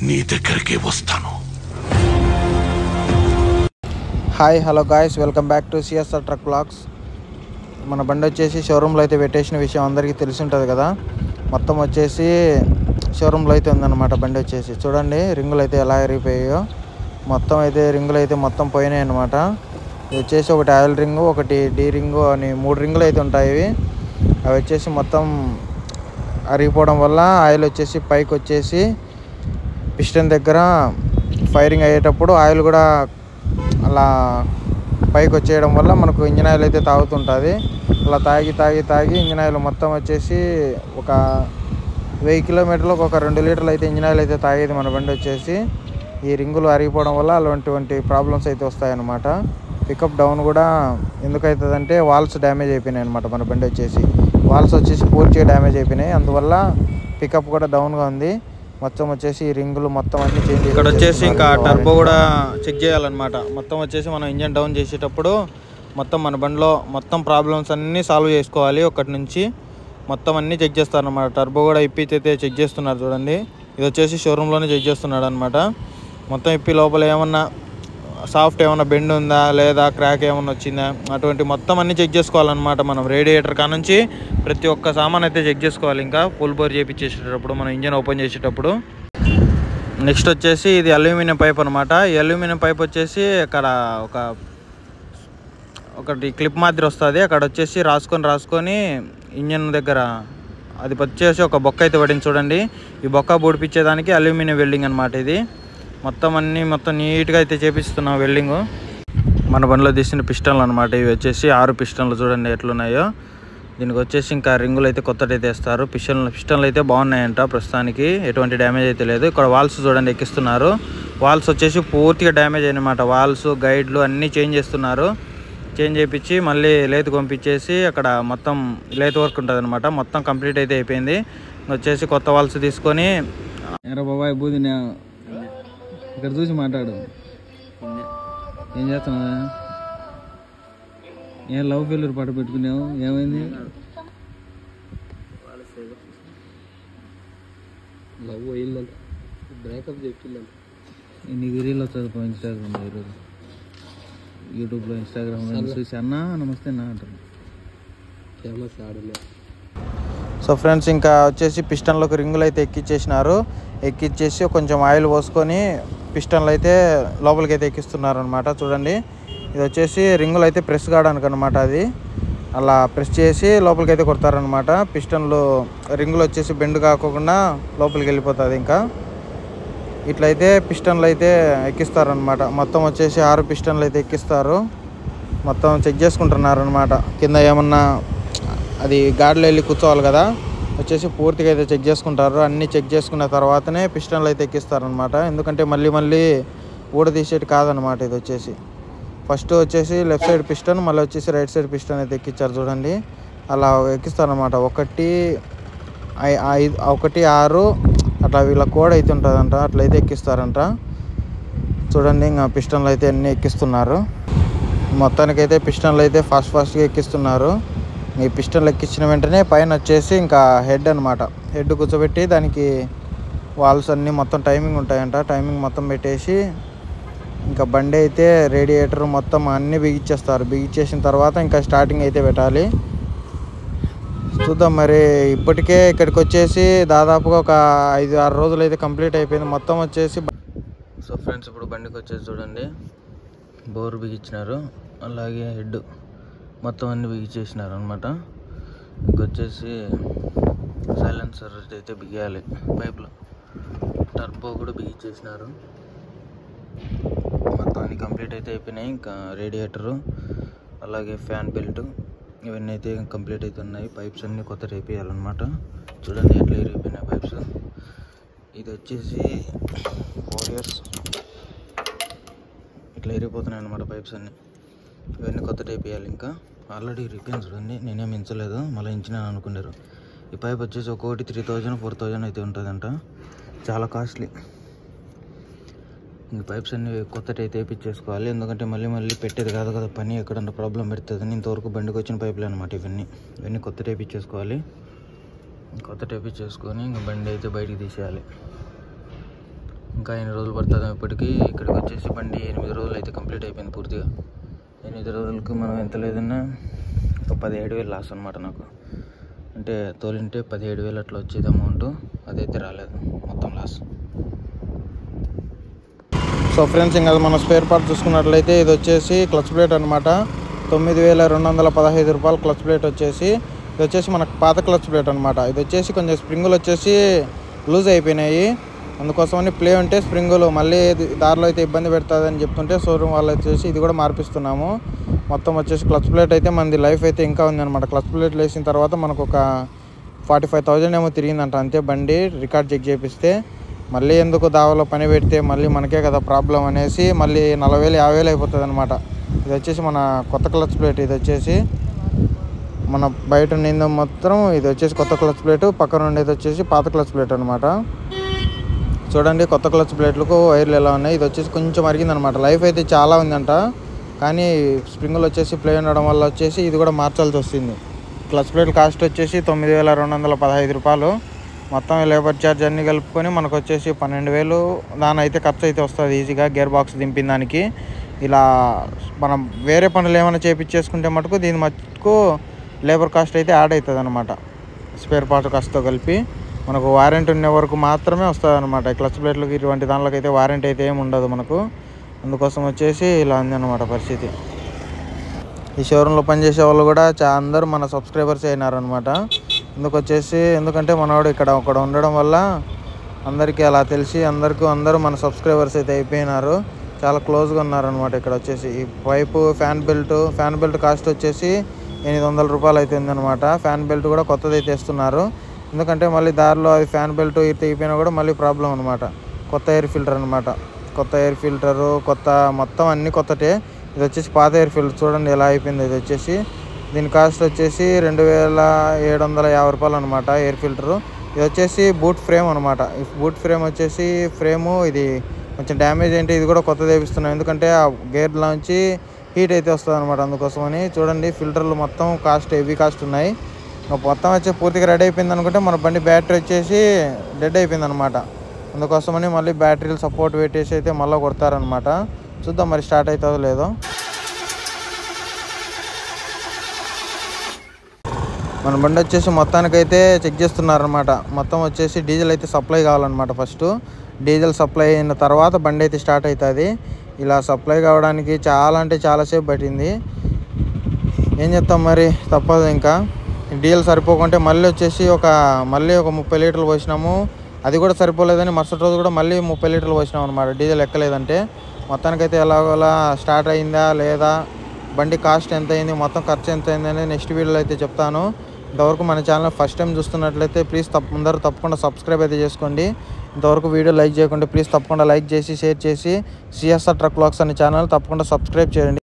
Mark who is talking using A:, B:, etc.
A: నీ దగ్గరికి వస్తాను
B: hi hello guys welcome back to CSR truck vlogs మన బండి వచ్చేసి షోరూంలో అయితే పెట్టేసిన విషయం అందరికీ తెలిసి ఉంటుంది కదా మొత్తం వచ్చేసి షోరూంలో అయితే ఉందన్నమాట బండి వచ్చేసి చూడండి రింగులు అయితే ఎలా ఎరిగిపోయాయో మొత్తం అయితే రింగులు అయితే మొత్తం పోయినాయి అనమాట ఇది వచ్చేసి ఒకటి ఆయిల్ రింగు ఒకటి డీ రింగు అని మూడు రింగులు అయితే ఉంటాయి ఇవి అవి వచ్చేసి మొత్తం అరిగిపోవడం వల్ల ఆయిల్ వచ్చేసి పైకి వచ్చేసి పిస్టన్ దగ్గర ఫైరింగ్ అయ్యేటప్పుడు ఆయిల్ కూడా అలా పైకి వచ్చేయడం వల్ల మనకు ఇంజిన్ ఆయిల్ అయితే తాగుతుంటుంది అలా తాగి తాగి తాగి ఇంజిన్ ఆయిల్ మొత్తం వచ్చేసి ఒక వెయ్యి కిలోమీటర్లకు ఒక రెండు లీటర్లు అయితే ఇంజిన్ ఆయిల్ అయితే తాగేది మన బండి వచ్చేసి ఈ రింగులు అరిగిపోవడం వల్ల అలాంటివంటి ప్రాబ్లమ్స్ అయితే వస్తాయన్నమాట పికప్ డౌన్ కూడా ఎందుకు అవుతుందంటే వాల్స్ డ్యామేజ్ అయిపోయినాయి అనమాట మన బండి వచ్చేసి వాల్స్ వచ్చేసి పూర్తిగా డ్యామేజ్ అయిపోయినాయి అందువల్ల పికప్ కూడా డౌన్గా ఉంది మొత్తం వచ్చేసి ఈ రింగులు మొత్తం అన్ని చేంజ్
C: ఇక్కడ వచ్చేసి ఇంకా టర్బో కూడా చెక్ చేయాలన్నమాట మొత్తం వచ్చేసి మనం ఇంజన్ డౌన్ చేసేటప్పుడు మొత్తం మన బండిలో మొత్తం ప్రాబ్లమ్స్ అన్నీ సాల్వ్ చేసుకోవాలి ఒకటి నుంచి మొత్తం అన్నీ చెక్ చేస్తారన్నమాట టర్బో కూడా ఇప్పి అయితే చెక్ చేస్తున్నారు చూడండి ఇది వచ్చేసి షోరూంలోనే చెక్ చేస్తున్నాడు అనమాట మొత్తం ఇప్పి లోపల ఏమన్నా సాఫ్ట్ ఏమన్నా బెండ్ ఉందా లేదా క్రాక్ ఏమన్నా వచ్చిందా అటువంటి మొత్తం అన్నీ చెక్ చేసుకోవాలన్నమాట మనం రేడియేటర్ కా నుంచి ప్రతి ఒక్క సామాన్ అయితే చెక్ చేసుకోవాలి ఇంకా ఫుల్ బోర్ చేపించేసేటప్పుడు మనం ఇంజన్ ఓపెన్ చేసేటప్పుడు నెక్స్ట్ వచ్చేసి ఇది అల్యూమినియం పైప్ అనమాట ఈ అల్యూమినియం పైప్ వచ్చేసి అక్కడ ఒక ఒకటి క్లిప్ మాదిరి వస్తుంది అక్కడ వచ్చేసి రాసుకొని రాసుకొని ఇంజన్ దగ్గర అది వచ్చేసి ఒక బొక్క అయితే పడింది చూడండి ఈ బొక్క బూడిపించేదానికి అల్యూమినియం వెల్డింగ్ అనమాట ఇది మొత్తం అన్నీ మొత్తం నీట్గా అయితే చేపిస్తున్నాం వెల్డింగ్ మన బండిలో తీసిన పిస్టన్లు అనమాట ఇవి వచ్చేసి ఆరు పిస్టన్లు చూడండి ఎట్లున్నాయో దీనికి వచ్చేసి ఇంకా రింగులు అయితే కొత్తటి అయితే వేస్తారు పిస్టన్లు పిస్టన్లు అయితే బాగున్నాయంట ప్రస్తుతానికి ఎటువంటి డ్యామేజ్ అయితే లేదు ఇక్కడ వాల్స్ చూడండి ఎక్కిస్తున్నారు వాల్స్ వచ్చేసి పూర్తిగా డ్యామేజ్ అయినమాట వాల్స్ గైడ్లు అన్నీ చేంజ్ చేస్తున్నారు చేంజ్ చేయించి మళ్ళీ లేతు పంపించేసి అక్కడ మొత్తం లేతు వర్క్ ఉంటుంది అనమాట మొత్తం కంప్లీట్ అయితే అయిపోయింది వచ్చేసి కొత్త వాల్స్ తీసుకొని ఎరా బాబాయ్ బూది ఇక్కడ చూసి మాట్లాడు ఏం చేస్తున్నావు ఏం లవ్ ఫెయిల్యూర్ పాట పెట్టుకున్నావు ఏమైంది
D: లవ్ అయిందంట బ్రేకప్ చెప్పిందంట
C: నీకు రీల్ వస్తుంది ఇన్స్టాగ్రామ్లో ఈరోజు యూట్యూబ్లో ఇన్స్టాగ్రామ్లో చూసి అన్నా నమస్తే అన్న అంటారు
D: ఫేమస్ ఆడలే
B: సో ఫ్రెండ్స్ ఇంకా వచ్చేసి పిస్టన్లకు రింగులు అయితే ఎక్కిచ్చేసినారు ఎక్కిచ్చేసి కొంచెం ఆయిల్ పోసుకొని పిస్టన్లు అయితే లోపలికి అయితే ఎక్కిస్తున్నారు అనమాట చూడండి ఇది వచ్చేసి రింగులు అయితే ప్రెస్ కావడానికి అనమాట అది అలా ప్రెస్ చేసి లోపలికి అయితే కొడతారనమాట పిస్టన్లు రింగులు వచ్చేసి బెండ్ కాకుండా లోపలికి వెళ్ళిపోతుంది ఇంకా ఇట్లయితే పిస్టన్లు అయితే ఎక్కిస్తారనమాట మొత్తం వచ్చేసి ఆరు పిస్టన్లు అయితే ఎక్కిస్తారు మొత్తం చెక్ చేసుకుంటున్నారు అనమాట కింద ఏమన్నా అది గాడిలో వెళ్ళి కూర్చోవాలి కదా వచ్చేసి పూర్తిగా అయితే చెక్ చేసుకుంటారు అన్నీ చెక్ చేసుకున్న తర్వాతనే పిస్టన్లు అయితే ఎక్కిస్తారనమాట ఎందుకంటే మళ్ళీ మళ్ళీ ఊడదీసేటి కాదనమాట ఇది వచ్చేసి ఫస్ట్ వచ్చేసి లెఫ్ట్ సైడ్ పిస్టన్ మళ్ళీ వచ్చేసి రైట్ సైడ్ పిస్టన్ అయితే ఎక్కించారు చూడండి అలా ఎక్కిస్తారనమాట ఒకటి ఐ- ఐదు ఒకటి ఆరు అట్లా వీళ్ళ కోడ్ అయితే ఉంటుందంట అట్లయితే ఎక్కిస్తారంట చూడండి ఇంకా పిస్టన్లు అయితే అన్నీ ఎక్కిస్తున్నారు మొత్తానికైతే పిస్టన్లు అయితే ఫాస్ట్ ఫాస్ట్గా ఎక్కిస్తున్నారు ఈ పిస్టన్లు ఎక్కించిన వెంటనే పైన వచ్చేసి ఇంకా హెడ్ అనమాట హెడ్ కూర్చోబెట్టి దానికి వాల్స్ అన్నీ మొత్తం టైమింగ్ ఉంటాయంట టైమింగ్ మొత్తం పెట్టేసి ఇంకా బండి అయితే రేడియేటర్ మొత్తం అన్నీ బిగించేస్తారు బిగించేసిన తర్వాత ఇంకా స్టార్టింగ్ అయితే పెట్టాలి చూద్దాం మరి ఇప్పటికే ఇక్కడికి వచ్చేసి దాదాపుగా ఒక ఐదు ఆరు రోజులు అయితే కంప్లీట్ అయిపోయింది మొత్తం వచ్చేసి
C: సో ఫ్రెండ్స్ ఇప్పుడు బండికి వచ్చేసి చూడండి బోర్ బిగించినారు అలాగే హెడ్ మొత్తం అన్ని బిగించేసినారు అనమాట ఇంకొచ్చేసి సైలెన్సర్ అయితే బిగియాలి పైప్లో టర్బో కూడా బిగించేసినారు మొత్తం అన్ని కంప్లీట్ అయితే అయిపోయినాయి ఇంకా రేడియేటరు అలాగే ఫ్యాన్ బెల్ట్ ఇవన్నీ అయితే కంప్లీట్ అయితే ఉన్నాయి పైప్స్ అన్నీ కొత్త వేపియాలన్నమాట చూడండి ఎట్లా ఇరిగిపోయినాయి పైప్స్ ఇది వచ్చేసి ఫోర్ ఇయర్స్ ఇట్లా ఇరిగిపోతున్నాయి అనమాట పైప్స్ అన్నీ ఇవన్నీ కొత్త టైప్ వేయాలి ఇంకా ఆల్రెడీ రిపేర్ చూడండి నేనేం ఇంచలేదు మళ్ళీ ఇంచినాను అనుకున్నారు ఈ పైప్ వచ్చేసి ఒక్కొక్కటి త్రీ థౌజండ్ ఫోర్ థౌజండ్ అయితే ఉంటుందంట చాలా కాస్ట్లీ ఈ పైప్స్ అన్ని కొత్తటి అయితే వేయించేసుకోవాలి ఎందుకంటే మళ్ళీ మళ్ళీ పెట్టేది కాదు కదా పని ఎక్కడన్నా ప్రాబ్లం పెడుతుంది ఇంతవరకు బండికి వచ్చిన పైపులే అనమాట ఇవన్నీ ఇవన్నీ కొత్త వేయించేసుకోవాలి కొత్త వేయించేసుకొని ఇంకా బండి అయితే బయటికి తీసేయాలి ఇంకా ఎన్ని రోజులు పడుతుందో ఇప్పటికీ ఇక్కడికి వచ్చేసి బండి ఎనిమిది రోజులు అయితే కంప్లీట్ అయిపోయింది పూర్తిగా ఎనిమిది రోజులకి మనం ఎంత లేదన్నా ఒక పదిహేడు వేలు లాస్ అనమాట నాకు అంటే తోలింటే పదిహేడు వేలు అట్లా వచ్చేది అమౌంట్ అదైతే రాలేదు మొత్తం లాస్
B: సో ఫ్రెండ్స్ ఇంకా మన స్పేర్ పార్ట్ చూసుకున్నట్లయితే ఇది వచ్చేసి క్లచ్ ప్లేట్ అనమాట తొమ్మిది వేల రెండు వందల పదహైదు రూపాయలు క్లచ్ ప్లేట్ వచ్చేసి ఇది వచ్చేసి మనకు పాత క్లచ్ ప్లేట్ అనమాట ఇది వచ్చేసి కొంచెం స్ప్రింగులు వచ్చేసి లూజ్ అయిపోయినాయి అందుకోసమని ప్లే ఉంటే స్ప్రింగులు మళ్ళీ ఇది దారిలో అయితే ఇబ్బంది పెడుతుంది అని చెప్తుంటే షోరూమ్ వాళ్ళు వచ్చేసి ఇది కూడా మార్పిస్తున్నాము మొత్తం వచ్చేసి క్లచ్ ప్లేట్ అయితే మనది లైఫ్ అయితే ఇంకా ఉంది అనమాట క్లచ్ ప్లేట్ వేసిన తర్వాత మనకు ఒక ఫార్టీ ఫైవ్ థౌజండ్ ఏమో తిరిగిందంట అంతే బండి రికార్డ్ చెక్ చేపిస్తే మళ్ళీ ఎందుకు దావలో పని పెడితే మళ్ళీ మనకే కదా ప్రాబ్లం అనేసి మళ్ళీ నలభై వేలు యాభై వేలు అయిపోతుంది అనమాట ఇది వచ్చేసి మన కొత్త క్లచ్ ప్లేట్ ఇది వచ్చేసి మన బయట నింద మొత్తం ఇది వచ్చేసి కొత్త క్లచ్ ప్లేట్ పక్కన ఉండేది వచ్చేసి పాత క్లచ్ ప్లేట్ అనమాట చూడండి కొత్త క్లచ్ ప్లేట్లకు వైర్లు ఎలా ఉన్నాయి ఇది వచ్చేసి కొంచెం అరిగిందనమాట లైఫ్ అయితే చాలా ఉందంట కానీ స్ప్రింగులు వచ్చేసి ప్లే ఉండడం వల్ల వచ్చేసి ఇది కూడా మార్చాల్సి వస్తుంది క్లచ్ ప్లేట్ కాస్ట్ వచ్చేసి తొమ్మిది వేల రెండు వందల పదహైదు రూపాయలు మొత్తం లేబర్ ఛార్జ్ అన్నీ కలుపుకొని మనకు వచ్చేసి పన్నెండు వేలు దాని అయితే ఖర్చు అయితే వస్తుంది ఈజీగా గేర్ బాక్స్ దింపిన దానికి ఇలా మనం వేరే పనులు ఏమైనా చేపించేసుకుంటే మటుకు దీని మటుకు లేబర్ కాస్ట్ అయితే యాడ్ అవుతుంది అనమాట స్పేర్ పార్ట్ కాస్ట్తో కలిపి మనకు వారంటీ ఉన్న వరకు మాత్రమే వస్తుంది అనమాట క్లచ్ ప్లేట్లకి ఇటువంటి దానిలోకి అయితే వారంటీ అయితే ఏమి ఉండదు మనకు అందుకోసం వచ్చేసి ఇలా ఉంది అనమాట పరిస్థితి ఈ షోరూంలో పనిచేసే వాళ్ళు కూడా చా అందరూ మన సబ్స్క్రైబర్స్ అయినారనమాట ఎందుకు వచ్చేసి ఎందుకంటే మనవాడు ఇక్కడ ఒకడు ఉండడం వల్ల అందరికీ అలా తెలిసి అందరికీ అందరూ మన సబ్స్క్రైబర్స్ అయితే అయిపోయినారు చాలా క్లోజ్గా ఉన్నారనమాట ఇక్కడ వచ్చేసి ఈ pipe fan belt fan belt cost వచ్చేసి ఎనిమిది వందల రూపాయలు అయితే ఉందన్నమాట ఫ్యాన్ బెల్ట్ కూడా కొత్తది అయితే ఇస్తున్నారు ఎందుకంటే మళ్ళీ దారిలో అది ఫ్యాన్ బెల్ట్ ఇది తెగిపోయినా కూడా మళ్ళీ ప్రాబ్లం అనమాట కొత్త ఎయిర్ ఫిల్టర్ అనమాట కొత్త ఎయిర్ ఫిల్టరు కొత్త మొత్తం అన్నీ కొత్తటే ఇది వచ్చేసి పాత ఎయిర్ ఫిల్టర్ చూడండి ఎలా అయిపోయింది ఇది వచ్చేసి దీని కాస్ట్ వచ్చేసి రెండు వేల ఏడు వందల యాభై రూపాయలు అనమాట ఎయిర్ ఫిల్టరు ఇది వచ్చేసి బూట్ ఫ్రేమ్ అనమాట ఈ బూట్ ఫ్రేమ్ వచ్చేసి ఫ్రేము ఇది కొంచెం డ్యామేజ్ ఏంటి ఇది కూడా కొత్తది వేపిస్తున్నాం ఎందుకంటే ఆ గేర్లోంచి హీట్ అయితే వస్తుంది అనమాట అందుకోసమని చూడండి ఫిల్టర్లు మొత్తం కాస్ట్ హెవీ కాస్ట్ ఉన్నాయి ఇంకా మొత్తం వచ్చి పూర్తిగా రెడీ అయిపోయింది అనుకుంటే మన బండి బ్యాటరీ వచ్చేసి డెడ్ అయిపోయింది అనమాట అందుకోసమని మళ్ళీ బ్యాటరీలు సపోర్ట్ పెట్టేసి అయితే మళ్ళీ కొడతారనమాట చూద్దాం మరి స్టార్ట్ అవుతుందో లేదో మన బండి వచ్చేసి మొత్తానికైతే చెక్ చేస్తున్నారనమాట మొత్తం వచ్చేసి డీజిల్ అయితే సప్లై కావాలన్నమాట ఫస్ట్ డీజిల్ సప్లై అయిన తర్వాత బండి అయితే స్టార్ట్ అవుతుంది ఇలా సప్లై కావడానికి చాలా అంటే చాలాసేపు పట్టింది ఏం చెప్తాం మరి తప్పదు ఇంకా డీజిల్ సరిపోకుంటే మళ్ళీ వచ్చేసి ఒక మళ్ళీ ఒక ముప్పై లీటర్లు పోసినాము అది కూడా సరిపోలేదని మరుసటి రోజు కూడా మళ్ళీ ముప్పై లీటర్లు పోసినాం అనమాట డీజిల్ ఎక్కలేదంటే మొత్తానికైతే ఎలాగోలా స్టార్ట్ అయిందా లేదా బండి కాస్ట్ ఎంత అయింది మొత్తం ఖర్చు ఎంత అయింది అనేది నెక్స్ట్ వీడియోలో అయితే చెప్తాను ఇంతవరకు మన ఛానల్ ఫస్ట్ టైం చూస్తున్నట్లయితే ప్లీజ్ తప్ప అందరూ తప్పకుండా సబ్స్క్రైబ్ అయితే చేసుకోండి ఇంతవరకు వీడియో లైక్ చేయకుండా ప్లీజ్ తప్పకుండా లైక్ చేసి షేర్ చేసి సిఎస్ఆర్ ట్రక్ బ్లాగ్స్ అనే ఛానల్ తప్పకుండా సబ్స్క్రైబ్ చేయండి